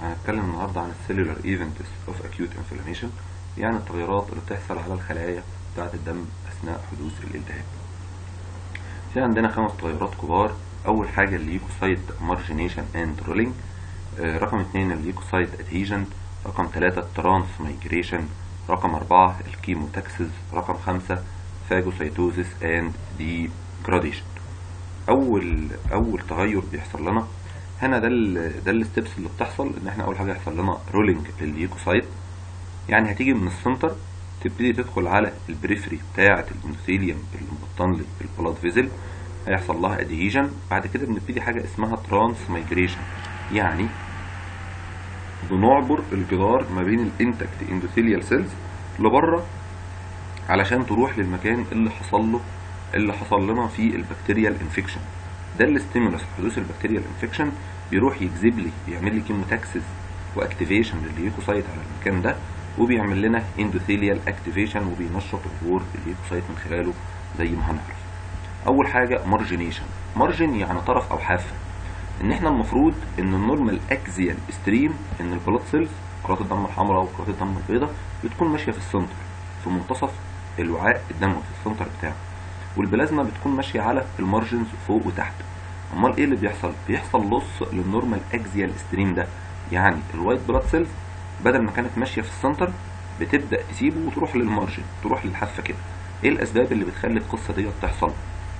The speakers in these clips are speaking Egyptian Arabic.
هنتكلم النهاردة عن السيلولار ايفنتس اوف اكيوت انفلاميشن يعني التغيرات اللي بتحصل على الخلايا بتاعة الدم اثناء حدوث الالتهاب في عندنا خمس تغيرات كبار اول حاجة الليوكوسايت مارجينيشن اند رولينج رقم اتنين الليوكوسايت ادهيجن رقم تلاتة الترانس مايجريشن رقم أربعة الكيموتاكسز رقم خمسة فاجوسايتوزيس اند ديجراديشن اول اول تغير بيحصل لنا هنا ده ال ده الستبس اللي بتحصل ان احنا اول حاجه يحصل لنا رولينج للليوكوسايت يعني هتيجي من السنتر تبتدي تدخل على البريفري بتاعه الاندوثيليوم اللي مبطن لي البلاد فيزل هيحصل لها ادهيجن بعد كده بنبتدي حاجه اسمها ترانس مايجريشن يعني بنعبر الجدار ما بين الانتكت اندوثيليال سيلز لبره علشان تروح للمكان اللي حصل له اللي حصل لنا فيه البكتيريال انفكشن ده الاستيمولس حدوث البكتيريال انفكشن بيروح يجذب لي بيعمل لي كيموتاكسس واكتيفيشن للليوكوسايت على المكان ده وبيعمل لنا اندوثيليال اكتيفيشن وبينشط ظهور الليوكوسايت من خلاله زي ما هنعرف اول حاجه مارجينيشن مارجن يعني طرف او حافه ان احنا المفروض ان النورمال اكزيال ستريم ان البلاد سيلز كرات الدم الحمراء وكرات الدم البيضاء بتكون ماشيه في السنتر في منتصف الوعاء الدموي في السنتر بتاعه والبلازما بتكون ماشيه على المارجنز فوق وتحت امال ايه اللي بيحصل بيحصل لص للنورمال اكزيال ستريم ده يعني الوايت بلاد سيلز بدل ما كانت ماشيه في السنتر بتبدا تسيبه وتروح للمارجن تروح للحافه كده ايه الاسباب اللي بتخلي القصه دي تحصل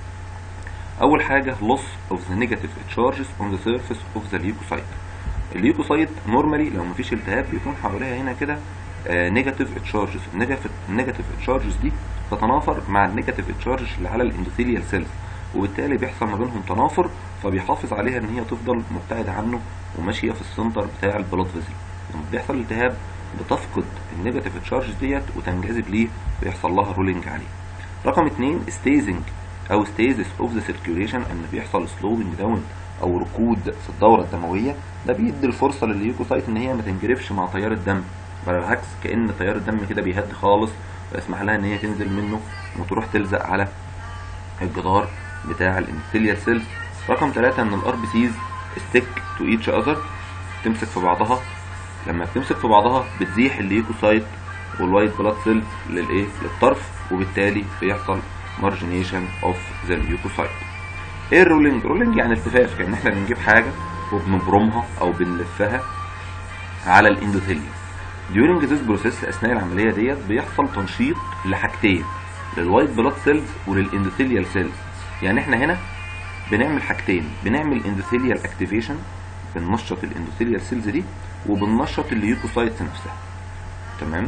اول حاجه loss of the negative charges on the surface of the leukocyte الليوكوسايت نورمالي لو مفيش التهاب بيكون حواليها هنا كده نيجاتيف تشارجز النيجاتيف تشارجز دي تتنافر مع النيجاتيف تشارج اللي على الاندوثيليال سيلز وبالتالي بيحصل ما بينهم تنافر فبيحافظ عليها ان هي تفضل مبتعده عنه وماشيه في السنتر بتاع البلاد فيزل لما بيحصل التهاب بتفقد النيجاتيف تشارجز ديت وتنجذب ليه بيحصل لها رولينج عليه رقم اتنين ستيزنج او ستيزس اوف ذا سيركيوليشن ان بيحصل سلوينج داون او ركود في الدوره الدمويه ده بيدي الفرصه للليوكوسايت ان هي ما تنجرفش مع تيار الدم بل بالعكس كأن تيار الدم كده بيهدي خالص ويسمح لها ان هي تنزل منه وتروح تلزق على الجدار بتاع الانثيليال سيلز رقم ثلاثة ان الار بي سيز ستيك تو ايتش اذر تمسك في بعضها لما بتمسك في بعضها بتزيح الليوكوسايت والوايت بلاد سيلز للايه للطرف وبالتالي بيحصل مارجينيشن اوف ذا ليوكوسايت ايه الرولينج رولينج يعني التفاف كان احنا بنجيب حاجه وبنبرمها او بنلفها على الاندوثيليوم during this process اثناء العمليه ديت بيحصل تنشيط لحاجتين للوايت بلاد سيلز وللاندوثيليال سيلز يعني احنا هنا بنعمل حاجتين بنعمل اندوثيليال اكتيفيشن بننشط الاندوثيليال سيلز دي وبننشط الليوكوسايتس نفسها تمام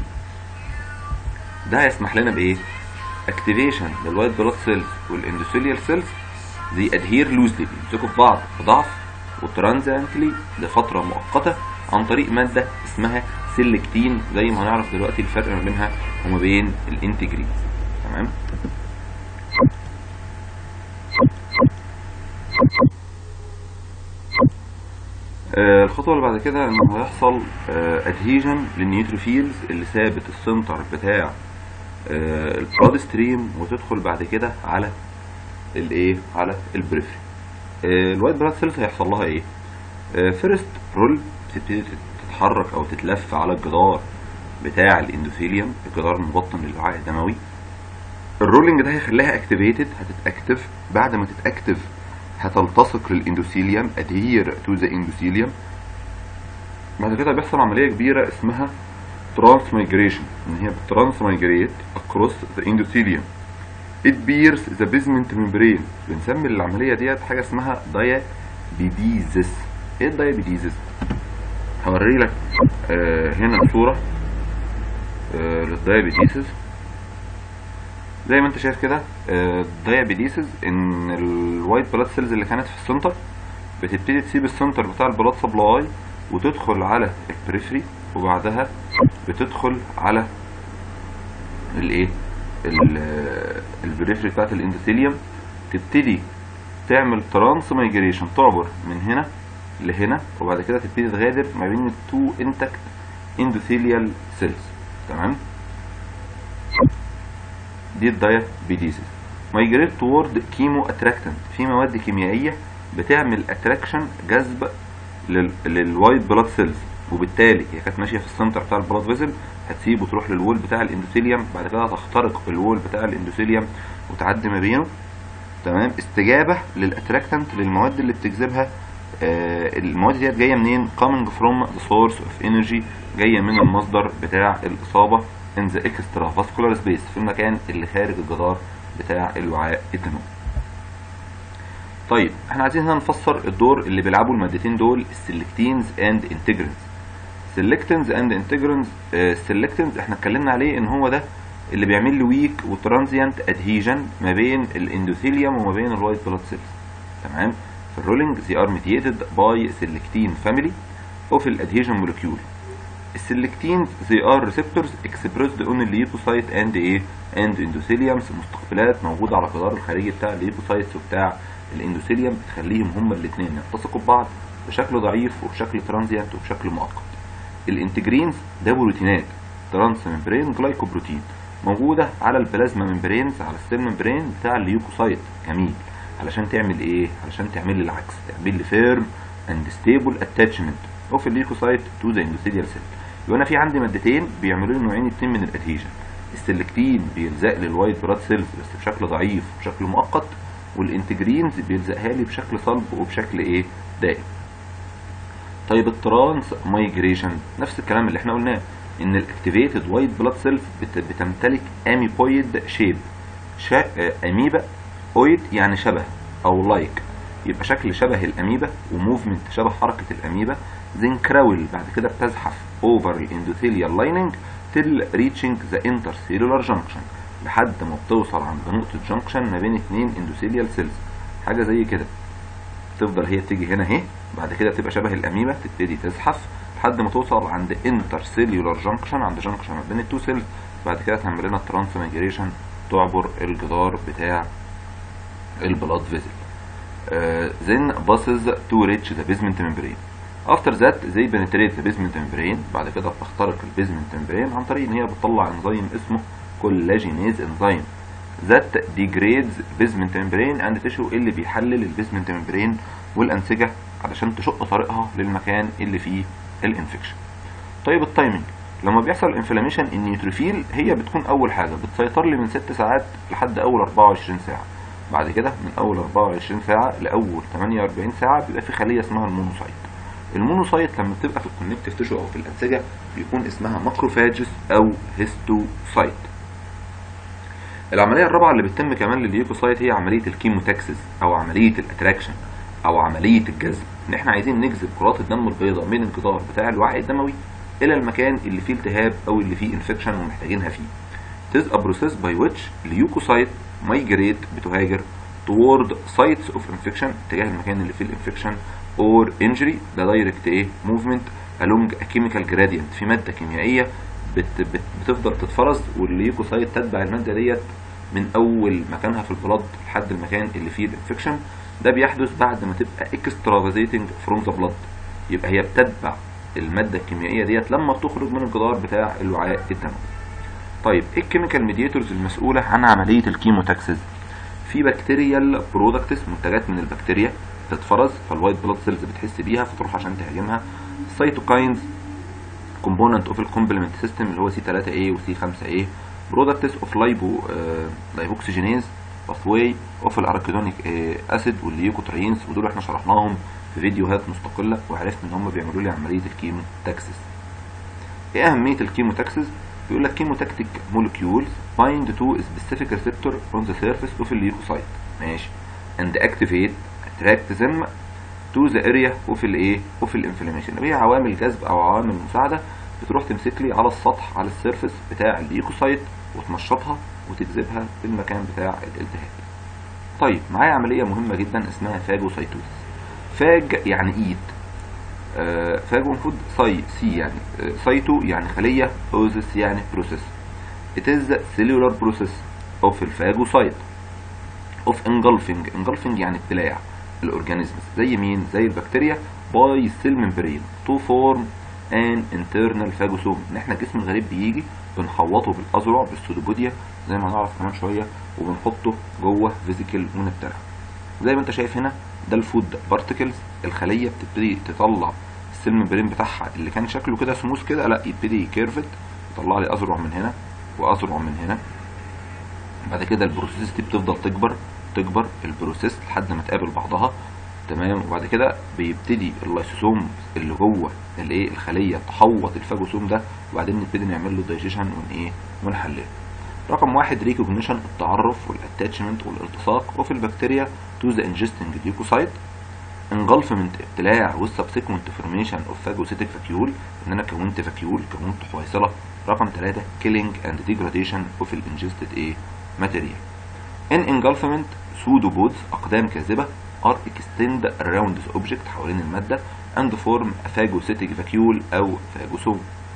ده هيسمح لنا بايه اكتيفيشن للوايت بلاد سيلز والاندوثيليال سيلز دي ادهير لوزلي بيمسكوا في بعض بضعف وترانزنتلي لفتره مؤقته عن طريق ماده اسمها سيلكتين زي ما هنعرف دلوقتي الفرق ما بينها وما بين الانتجرين تمام آه الخطوه اللي بعد كده انه هيحصل آه ادهيجن للنيوتروفيلز اللي ثابت السنتر بتاع آه البلاد ستريم وتدخل بعد كده على الايه على البريفري الوايت بلاد سيلز هيحصل لها ايه فيرست رول بتبتدي تتحرك او تتلف على الجدار بتاع الاندوثيليوم الجدار المبطن للوعاء الدموي الرولينج ده هيخليها اكتيفيتد هتتاكتف بعد ما تتاكتف هتلتصق للاندوثيليوم ادهير تو ذا اندوثيليوم بعد كده بيحصل عمليه كبيره اسمها ترانس مايجريشن ان هي بترانس مايجريت اكروس ذا اندوثيليوم it bears the basement membrane بنسمي العمليه ديت حاجه اسمها diabetes ايه الدايابيتيزس هوري لك آه هنا صورة آه للدايابيتيسز زي ما انت شايف كده آه الدايابيتيسز ان الوايت بلاد سيلز اللي كانت في السنتر بتبتدي تسيب السنتر بتاع البلاد سبلاي وتدخل على البريفري وبعدها بتدخل على الايه البريفري بتاعت الاندوثيليوم تبتدي تعمل ترانس مايجريشن تعبر من هنا لهنا وبعد كده تبتدي تغادر ما بين التو انتكت اندوثيليال سيلز تمام دي الدايابيتيسيس مايجريت توورد كيمو اتراكتنت في مواد كيميائيه بتعمل اتراكشن جذب للوايت بلاد سيلز وبالتالي هي كانت ماشيه في السنتر بتاع البلاد فيزل هتسيب وتروح للوول بتاع الاندوثيليوم بعد كده تخترق الوول بتاع الاندوثيليوم وتعدي ما بينه تمام استجابه للاتراكتنت للمواد اللي بتجذبها آه المواد ديت جايه منين coming from the source of energy جايه من المصدر بتاع الاصابه in the extravascular space في المكان اللي خارج الجدار بتاع الوعاء الدموي طيب احنا عايزين هنا نفسر الدور اللي بيلعبوا المادتين دول السلكتينز اند انتجرنز سلكتنز اند انتجرنز السلكتنز احنا اتكلمنا عليه ان هو ده اللي بيعمل لي ويك وترانزيانت ادهيجن ما بين الاندوثيليوم وما بين الوايت بلاد سيلز تمام في الرولينج they are mediated by selectin family of الادهيجن مولكيول السلكتين they are receptors expressed on الليبوسايت and ايه and endotheliums مستقبلات موجودة على الجدار الخارجي بتاع الليبوسايتس وبتاع الاندوثيليوم بتخليهم هما الاثنين يلتصقوا ببعض بشكل ضعيف وبشكل ترانزيانت وبشكل مؤقت الانتجرينز ده بروتينات ترانس ممبرين جلايكوبروتين موجودة على البلازما ممبرينز على السيل ممبرين بتاع الليوكوسايت جميل علشان تعمل ايه علشان تعمل لي العكس تعمل لي فيرم اند ستيبل اتاتشمنت اوف الليوكوسايت تو ذا اندوثيليال سيل يبقى انا في عندي مادتين بيعملوا لي نوعين اتنين من الادهيجن السلكتين بيلزق لي الوايت بلاد سيلز بس بشكل ضعيف وبشكل مؤقت والانتجرينز بيلزقها لي بشكل صلب وبشكل ايه دائم طيب الترانس مايجريشن نفس الكلام اللي احنا قلناه ان الاكتيفيتد وايت بلاد سيلز بتمتلك اميبويد شيب شا... اميبا اويد يعني شبه او لايك يبقى شكل شبه الاميبا وموفمنت شبه حركه الاميبا زين كراول بعد كده بتزحف اوفر الاندوثيليال لايننج تل ريتشنج ذا انترسيلولار جانكشن لحد ما بتوصل عند نقطه جانكشن ما بين اتنين اندوثيليال سيلز حاجه زي كده تفضل هي تيجي هنا اهي بعد كده تبقى شبه الاميبا تبتدي تزحف لحد ما توصل عند انترسيلولار جانكشن عند جانكشن ما بين التو سيلز بعد كده تعمل لنا ترانس مايجريشن تعبر الجدار بتاع البلاد فيزل then passes to reach the basement membrane after that they penetrate the basement membrane بعد كده بتخترق البيزمنت membrane عن طريق ان هي بتطلع انزيم اسمه كولاجينيز انزيم that degrades basement membrane and tissue اللي بيحلل البيزمنت membrane والانسجه علشان تشق طريقها للمكان اللي فيه الانفكشن طيب التايمنج لما بيحصل انفلاميشن النيوتروفيل هي بتكون اول حاجه بتسيطر لي من 6 ساعات لحد اول 24 ساعه بعد كده من اول 24 ساعه لاول 48 ساعه بيبقى في خليه اسمها المونوسايت المونوسايت لما بتبقى في الكونكتيف تيشو او في الانسجه بيكون اسمها ماكروفاجس او هيستوسايت العمليه الرابعه اللي بتتم كمان للليوكوسايت هي عمليه الكيموتاكسس او عمليه الاتراكشن او عمليه الجذب ان احنا عايزين نجذب كرات الدم البيضاء من الجدار بتاع الوعاء الدموي الى المكان اللي فيه التهاب او اللي فيه انفكشن ومحتاجينها فيه This is a process by which leukocyte migrate بتهاجر toward sites of infection اتجاه المكان اللي فيه الانفكشن or injury ده direct ايه movement along a chemical gradient في مادة كيميائية بت بت بتفضل تتفرز والليوكوسايت تتبع المادة ديت من أول مكانها في البلد لحد المكان اللي فيه الانفكشن ده بيحدث بعد ما تبقى extravasating from the blood يبقى هي بتتبع المادة الكيميائية ديت لما بتخرج من الجدار بتاع الوعاء الدموي طيب ايه الكيميكال ميدياتورز المسؤولة عن عملية الكيموتاكسيس في بكتيريال برودكتس منتجات من البكتيريا تتفرز فالوايت بلاد سيلز بتحس بيها فتروح عشان تهاجمها السيتوكاينز كومبوننت اوف الكومبلمنت سيستم اللي هو سي 3 a وسي 5 a برودكتس اوف لايبو لايبوكسجينيز باثواي اوف الاركيدونيك اسيد والليوكوترينز ودول احنا شرحناهم في فيديوهات مستقله وعرفنا ان هم بيعملوا لي عمليه الكيموتاكسيس ايه اهميه الكيموتاكسيس بيقول لك كيموتاكتيك مولكيولز بايند تو سبيسيفيك ريسبتور اون ذا سيرفيس اوف الليوكوسايت ماشي اند اكتيفيت اتراكت them تو ذا اريا اوف الايه اوف الانفلاميشن هي عوامل جذب او عوامل مساعده بتروح تمسك لي على السطح على السيرفيس بتاع الليوكوسايت وتنشطها وتجذبها في المكان بتاع الالتهاب طيب معايا عمليه مهمه جدا اسمها فاجوسايتوز فاج يعني ايد آه فاج المفروض ساي سي يعني آه سايتو يعني خليه اوزس يعني بروسيس it is cellular process of الفاجوسايت of engulfing engulfing يعني ابتلاع الاورجانيزمز زي مين زي البكتيريا باي سيل ممبرين تو فورم ان انترنال فاجوسوم ان احنا الجسم الغريب بيجي بنحوطه بالاذرع بالسودوبوديا زي ما هنعرف كمان شويه وبنحطه جوه فيزيكال ونبتلع زي ما انت شايف هنا ده الفود بارتكلز الخليه بتبتدي تطلع السيل ممبرين بتاعها اللي كان شكله كده سموث كده لا يبتدي يكيرفت يطلع لي اذرع من هنا واذرع من هنا بعد كده البروسيس دي بتفضل تكبر تكبر البروسيس لحد ما تقابل بعضها تمام وبعد كده بيبتدي اللايسوسوم اللي جوه الايه الخليه تحوط الفاجوسوم ده وبعدين نبتدي نعمل له دايجيشن ون ايه ونحلله رقم واحد ريكوجنيشن التعرف والاتاتشمنت والالتصاق وفي البكتيريا تو ذا انجستنج ليوكوسايت انجلفمنت ابتلاع والسبسيكونت فورميشن اوف فاجوسيتك فاكيول ان انا كونت فاكيول كونت حويصله رقم ثلاثة كيلينج اند ديجراديشن اوف الانجستد ايه ماتيريال ان انجلفمنت سودوبودز اقدام كاذبه are extend around the object حوالين المادة and form a phagocytic vacuole أو فاجوسوم.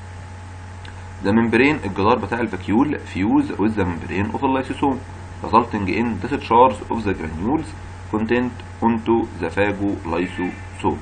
The membrane الجدار بتاع الفاكيول fuse with the membrane of the lysosome resulting in discharge of the granules content onto the phagolysosome.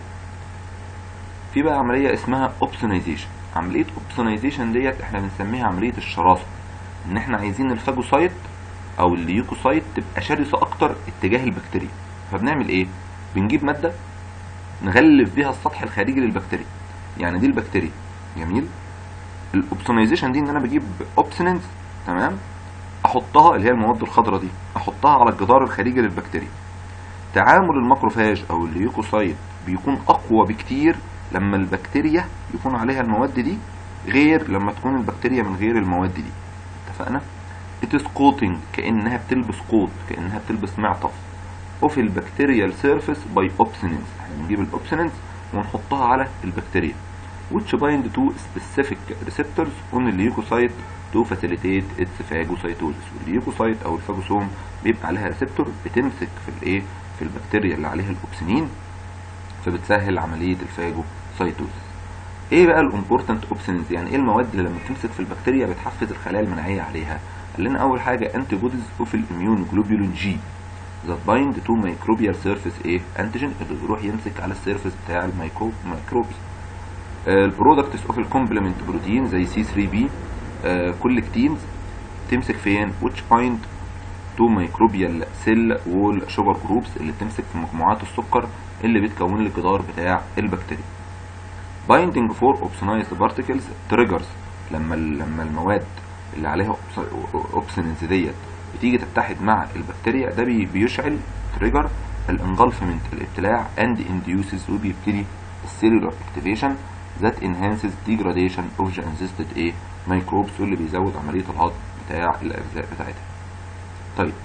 في بقى عملية اسمها opsonization عملية opsonization ديت احنا بنسميها عملية الشراسة ان احنا عايزين الفاجوسايت او الليوكوسايت تبقى شرسة اكتر اتجاه البكتيريا فبنعمل ايه بنجيب ماده نغلف بيها السطح الخارجي للبكتيريا يعني دي البكتيريا جميل الاوبسونايزيشن دي ان انا بجيب اوبسوننز تمام احطها اللي هي المواد الخضراء دي احطها على الجدار الخارجي للبكتيريا تعامل الماكروفاج او الليوكوسايت بيكون اقوى بكتير لما البكتيريا يكون عليها المواد دي غير لما تكون البكتيريا من غير المواد دي اتفقنا it is coating كانها بتلبس قوط كانها بتلبس معطف اوف البكتيريال سيرفيس باي اوبسيننز احنا بنجيب الاوبسيننز ونحطها على البكتيريا which bind to specific receptors on the leukocyte to facilitate its phagocytosis والليوكوسايت او الفاجوسوم بيبقى عليها ريسبتور بتمسك في الايه في البكتيريا اللي عليها الاوبسينين فبتسهل عمليه الفاجوسايتوزس ايه بقى الامبورتنت اوبسينز يعني ايه المواد اللي لما بتمسك في البكتيريا بتحفز الخلايا المناعيه عليها قال لنا اول حاجه انتي بوديز اوف الاميون جلوبولين جي that bind to microbial surface ايه انتيجين اللي بيروح يمسك على السيرفيس بتاع الميكروب ميكروبز البرودكتس اوف الكومبلمنت بروتين زي سي 3 بي كولكتينز تمسك فين which bind to microbial cell wall sugar groups اللي بتمسك في مجموعات السكر اللي بتكون الجدار بتاع البكتيريا binding for opsonized particles triggers لما لما المواد اللي عليها اوبسوننز ديت بتيجي تتحد مع البكتيريا ده بي بيشعل تريجر الانجلفمنت الابتلاع and induces وبيبتدي السيلولار اكتيفيشن that enhances degradation of the ancested ايه microbes واللي بيزود عمليه الهضم بتاع الاجزاء بتاعتها. طيب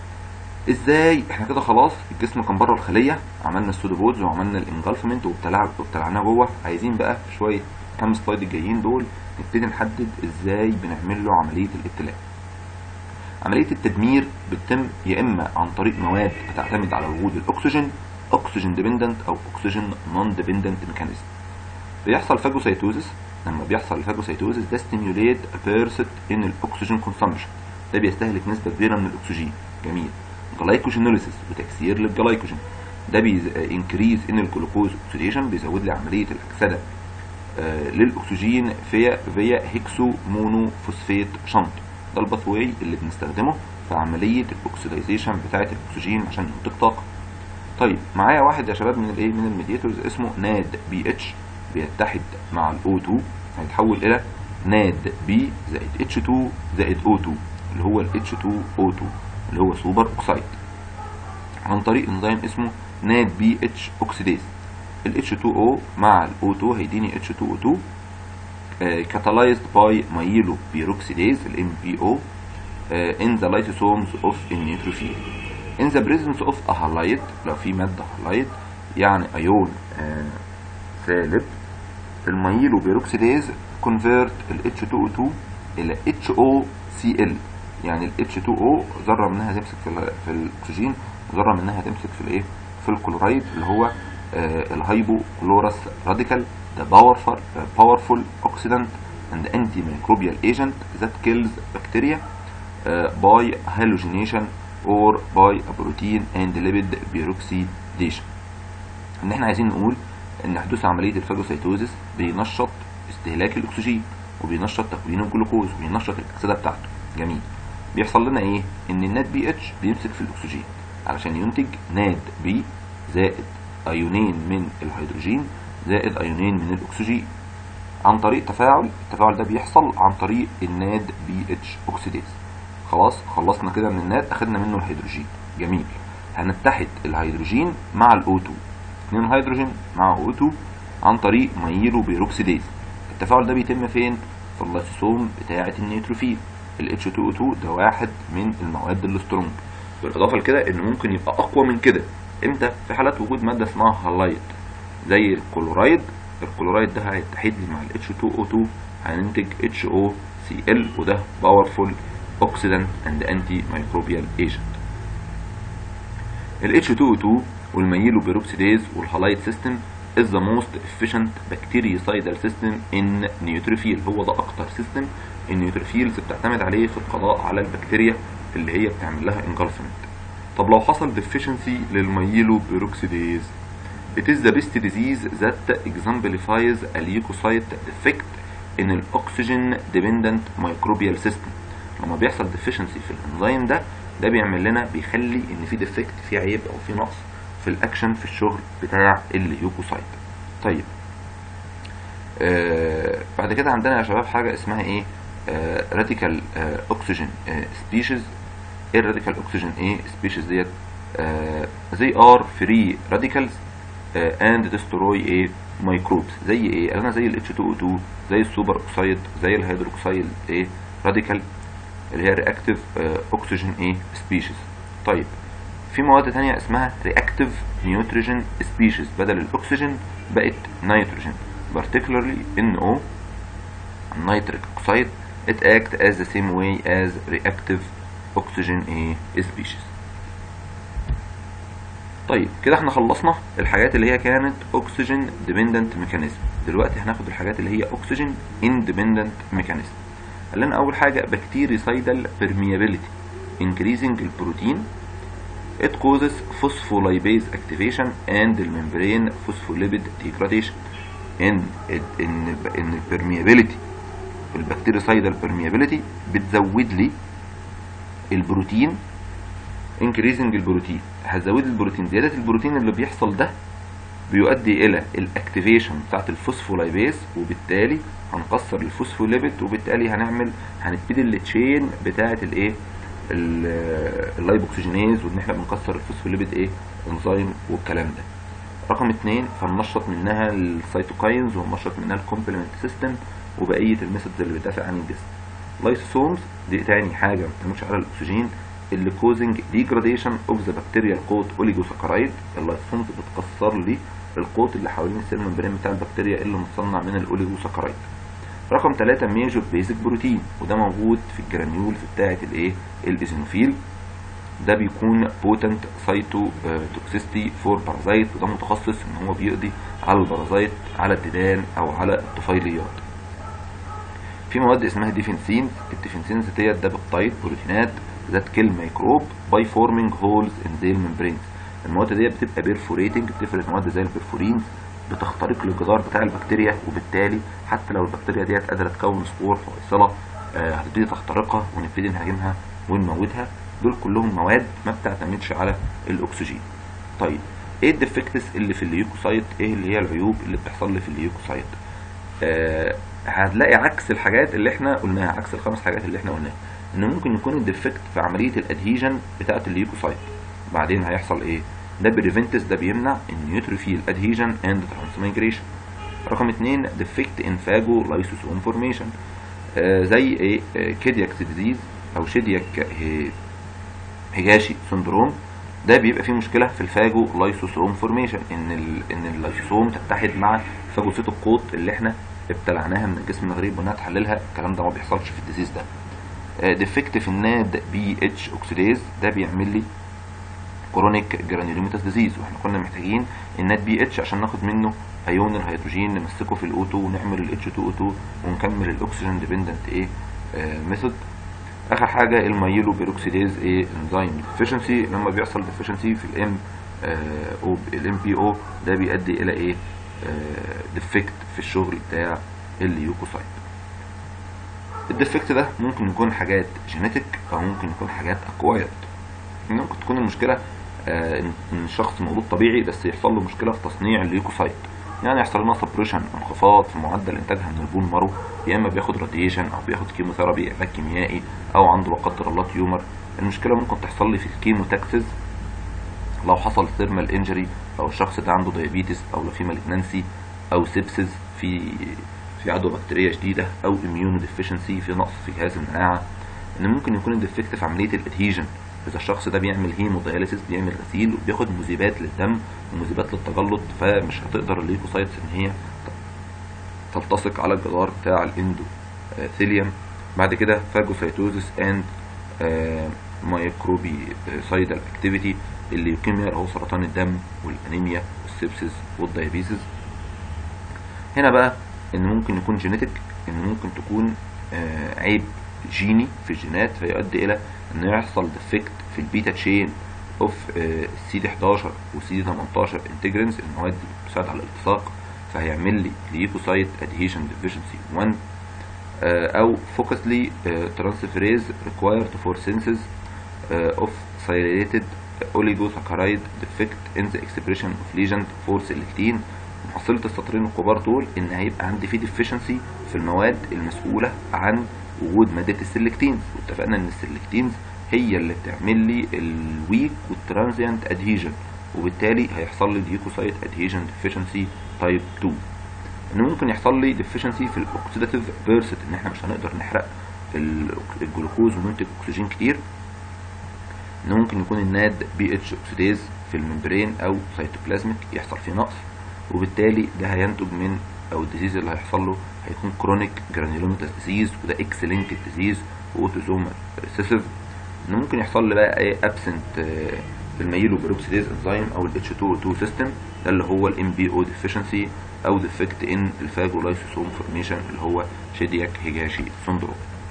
ازاي احنا كده خلاص الجسم كان بره الخليه عملنا السودوبودز وعملنا الانجلفمنت وابتلع وابتلعناه جوه عايزين بقى شويه كام سلايد الجايين دول نبتدي نحدد ازاي بنعمل له عمليه الابتلاع. عملية التدمير بتتم يا إما عن طريق مواد بتعتمد على وجود الأكسجين أكسجين ديبندنت أو أكسجين نون ديبندنت ميكانيزم. بيحصل فاجوسايتوزس لما بيحصل الفاجوسايتوزس ده ستيميوليت بيرست ان الأكسجين كونسامشن ده بيستهلك نسبة كبيرة من الأكسجين جميل. جلايكوجينوليسيس وتكسير للجلايكوجين ده بينكريز ان الجلوكوز اوكسيديشن بيزود لي عملية الأكسدة آه للأكسجين فيا فيا هيكسو مونو فوسفيت شنط ده الباثواي اللي بنستخدمه في عمليه الاكسدايزيشن بتاعه الاكسجين عشان ينتج طاقه طيب معايا واحد يا شباب من الايه من الميدياتورز اسمه ناد بي اتش بيتحد مع الاو 2 هيتحول الى ناد بي زائد اتش 2 زائد او 2 اللي هو الاتش 2 او 2 اللي هو سوبر اوكسايد عن طريق انزيم اسمه ناد بي اتش اوكسيديز ال H2O مع ال O2 هيديني H2O2 catalyzed by myeloperoxidase ال MPO uh, in the lysosomes of النيوتروفيل in the presence of a halide لو في مادة halide يعني ايون آه سالب الميلوبيروكسيداز convert ال H2O2 الى HOCl يعني ال H2O ذرة منها تمسك في, في الاكسجين وذرة منها تمسك في الايه في الكلورايد اللي هو آه الهايبو كلورس راديكال the powerful, uh, powerful oxidant and antimicrobial agent that kills bacteria uh, by halogenation or by a protein and lipid peroxidation. ان احنا عايزين نقول ان حدوث عمليه الفاجوسيتوزيس بينشط استهلاك الاكسجين وبينشط تكوين الجلوكوز وبينشط الاكسده بتاعته جميل بيحصل لنا ايه ان النات بي اتش بيمسك في الاكسجين علشان ينتج ناد بي زائد ايونين من الهيدروجين زائد ايونين من الاكسجين عن طريق تفاعل التفاعل ده بيحصل عن طريق الناد بي اتش اوكسيديز خلاص خلصنا كده من الناد اخدنا منه الهيدروجين جميل هنتحد الهيدروجين مع الاو 2 اتنين هيدروجين مع او 2 عن طريق ميلو بيروكسيديز التفاعل ده بيتم فين في اللايسوسوم بتاعه النيوتروفيل ال H2O2 ده واحد من المواد السترونج بالاضافه لكده ان ممكن يبقى اقوى من كده امتى في حالات وجود ماده اسمها هالايت زي الكلورايد الكلورايد ده هيتحد لي مع ال H2O2 هننتج HOCl وده باورفول اوكسيدنت اند انتي مايكروبيال ايجنت ال H2O2 والميلو بيروكسيديز والهالايت سيستم is the most efficient bactericidal system in neutrophil هو ده اكتر سيستم النيوتروفيلز بتعتمد عليه في القضاء على البكتيريا اللي هي بتعمل لها engulfment طب لو حصل deficiency للميلو بيروكسيديز it is the best disease that exemplifies a leukocyte defect in an oxygen dependent microbial system لما بيحصل deficiency في الانزيم ده ده بيعمل لنا بيخلي ان في ديفكت في عيب او في نقص في الاكشن في الشغل بتاع الليوكوسايت طيب آه بعد كده عندنا يا شباب حاجه اسمها ايه راديكال اوكسجين سبيشيز ايه الراديكال اوكسجين ايه سبيشيز ديت زي ار فري راديكالز اند ديستروي ايه ميكروبس زي ايه قالنا زي ال H2O2 زي السوبر اوكسايد زي الهيدروكسيد ايه راديكال اللي هي رياكتيف اوكسجين ايه سبيشيز طيب في مواد تانية اسمها رياكتيف نيوتروجين سبيشيز بدل الاكسجين بقت نيتروجين particularly NO nitric oxide it act as the same way as reactive oxygen A species طيب كده احنا خلصنا الحاجات اللي هي كانت oxygen dependent mechanism دلوقتي هناخد الحاجات اللي هي oxygen independent mechanism قال لنا اول حاجه bactericidal permeability increasing البروتين it causes phospholipase activation and the membrane phospholipid degradation ان ان ان البرميابيليتي البكتيريسايدال permeability بتزود لي البروتين increasing البروتين هتزود البروتين زياده البروتين اللي بيحصل ده بيؤدي الى الاكتيفيشن بتاعت الفوسفولايبيز وبالتالي هنكسر الفوسفوليبيد وبالتالي هنعمل هنبتدي التشين بتاعت الايه اللايبوكسجينيز وان احنا بنكسر الفوسفوليبيد ايه انزيم والكلام ده رقم اتنين فننشط منها السيتوكاينز وننشط منها الكومبلمنت سيستم وبقيه الميثودز اللي بتدافع عن الجسم لايسوسومز دي تاني حاجه ما بتعملش على الاكسجين اللي كوزنج ديجراديشن اوف ذا بكتيريال كوت اوليجوساكرايد اللايسوسومز بتكسر لي القوت اللي حوالين السيل ممبرين بتاع البكتيريا اللي متصنع من الاوليجوساكرايد رقم ثلاثة ميجور بيزك بروتين وده موجود في الجرانيول في بتاعة الايه الايزينوفيل ده بيكون بوتنت سايتو توكسيستي فور بارازايت وده متخصص ان هو بيقضي على البارازايت على الديدان او على الطفيليات في مواد اسمها ديفنسين الديفنسينز ديت ده بيبتايد بروتينات ذات كيل ميكروب باي فورمينج هولز ان زي الممبرينز المواد ديت بتبقى بيرفوريتنج بتفرز مواد زي البرفورينز بتخترق الجدار بتاع البكتيريا وبالتالي حتى لو البكتيريا ديت قادره تكون سبور فاصله آه هتبتدي تخترقها ونبتدي نهاجمها ونموتها دول كلهم مواد ما بتعتمدش على الاكسجين طيب ايه الديفكتس اللي في الليوكوسايت ايه اللي هي العيوب اللي بتحصل لي في الليوكوسايت آه هتلاقي عكس الحاجات اللي احنا قلناها عكس الخمس حاجات اللي احنا قلناها ان ممكن يكون الديفكت في عمليه الادهيجن بتاعه الليوكوسايت بعدين هيحصل ايه ده بريفنتس ده بيمنع النيوتروفيل ادهيجن اند ترانسميجريشن رقم اتنين ديفكت ان فاجو لايسوسوم فورميشن آه زي ايه آه كيدياك ديزيز او شيدياك هيجاشي سندروم ده بيبقى فيه مشكله في الفاجو لايسوسوم فورميشن ان ال ان اللايسوسوم تتحد مع فاجوسيت القوط اللي احنا ابتلعناها من الجسم الغريب وانها تحللها الكلام ده ما بيحصلش في الديزيز ده ديفكت في الناد بي اتش اوكسيديز ده بيعمل لي كرونيك جرانيولوميتاس ديزيز واحنا كنا محتاجين الناد بي اتش عشان ناخد منه ايون الهيدروجين نمسكه في الاو 2 ونعمل الاتش 2 او 2 ونكمل الاكسجين ديبندنت ايه ميثود اخر حاجه الميلو بيروكسيديز ايه انزيم ديفيشنسي لما بيحصل ديفيشنسي في الام او الام بي او ده بيؤدي الى ايه ديفكت في الشغل بتاع الليوكوسايت الديفكت ده ممكن يكون حاجات جينيتك او ممكن يكون حاجات اكوايرد ممكن تكون المشكله آه ان الشخص مولود طبيعي بس يحصل له مشكله في تصنيع الليوكوسايت يعني يحصل لنا سبريشن انخفاض في معدل انتاجها من البون مارو يا اما بياخد راديشن او بياخد كيموثيرابي علاج كيميائي او عنده لا قدر الله تيومر المشكله ممكن تحصل لي في الكيموتاكسز لو حصل ثيرمال انجري او الشخص ده عنده دايابيتس او لو في مالجنانسي او سيبسز في في عدوى بكتيريه شديده او اميونو ديفيشنسي في نقص في جهاز المناعه ان ممكن يكون الديفكت في عمليه الادهيجن اذا الشخص ده بيعمل هيمودياليسيس بيعمل غسيل وبياخد مذيبات للدم ومذيبات للتجلط فمش هتقدر الليكوسايتس ان هي تلتصق على الجدار بتاع الاندوثيليوم بعد كده فاجوسايتوزس اند مايكروبي سايدال اكتيفيتي الليوكيميا اللي هو سرطان الدم والانيميا والسبسس والدايابيسيس هنا بقى ان ممكن يكون جينيتك ان ممكن تكون آه عيب جيني في الجينات فيؤدي الى ان يحصل ديفكت في البيتا تشين اوف السي دي 11 والسي دي 18 انتجرنز المواد اللي بتساعد على الالتصاق فهيعمل لي ليكوسايت ادهيشن ديفيشنسي 1 او فوكسلي ترانسفيريز ريكوايرد فور سينسز اوف سيليتد اوليجوساكرايد ديفكت ان ذا اكسبريشن اوف ليجند فور سيلكتين محصلة السطرين الكبار دول ان هيبقى عندي في ديفيشنسي في المواد المسؤولة عن وجود مادة السلكتينز واتفقنا ان السلكتينز هي اللي بتعمل لي الويك والترانزيانت ادهيجن وبالتالي هيحصل لي ديوكوسايت ادهيجن ديفيشنسي تايب 2 ان ممكن يحصل لي ديفيشنسي في الاوكسيداتيف بيرست ان احنا مش هنقدر نحرق الجلوكوز وننتج اكسجين كتير ان ممكن يكون الناد بي اتش اوكسيديز في الممبرين او سيتوبلازميك يحصل فيه نقص وبالتالي ده هينتج من او الديزيز اللي هيحصل له هيكون كرونيك جرانيولوميتاس ديزيز وده اكس لينكد ديزيز واوتوزومال ريسيسيف ان ممكن يحصل لي بقى ايه ابسنت في الميلو بروكسيديز انزيم او الاتش 2 2 سيستم ده اللي هو الام بي او ديفيشنسي او ديفكت ان الفاجو لايسوسوم فورميشن اللي هو شيدياك هيجاشي سندروم